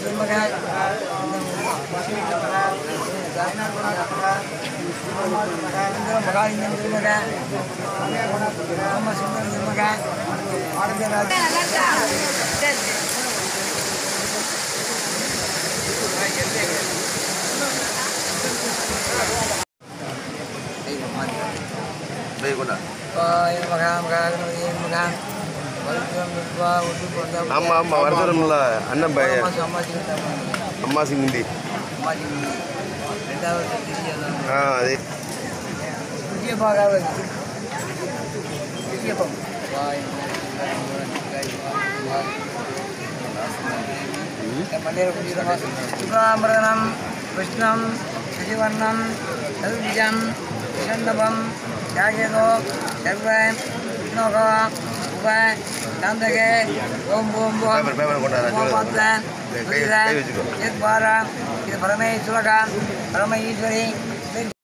ஆமா ஆமா வரதரம்ல அண்ணன் பையன் அம்மா சிந்தி ஆ அதே சுகாமிரதனம் கிருஷ்ணம் சசிவர்ணம் சதுர்ஜம் விஷண்டபம் யாகேதோ சர்வ விஷ்ணோக உப சாந்தகே ஓம் ஓம் ஓம் பேப்பர் பேப்பர் கொண்டாடா ஓம் சொல்லு பத்மன் கை- கை வச்சுக்கோ. இது பரமேஸ்வரகா பரம ஈஸ்வரி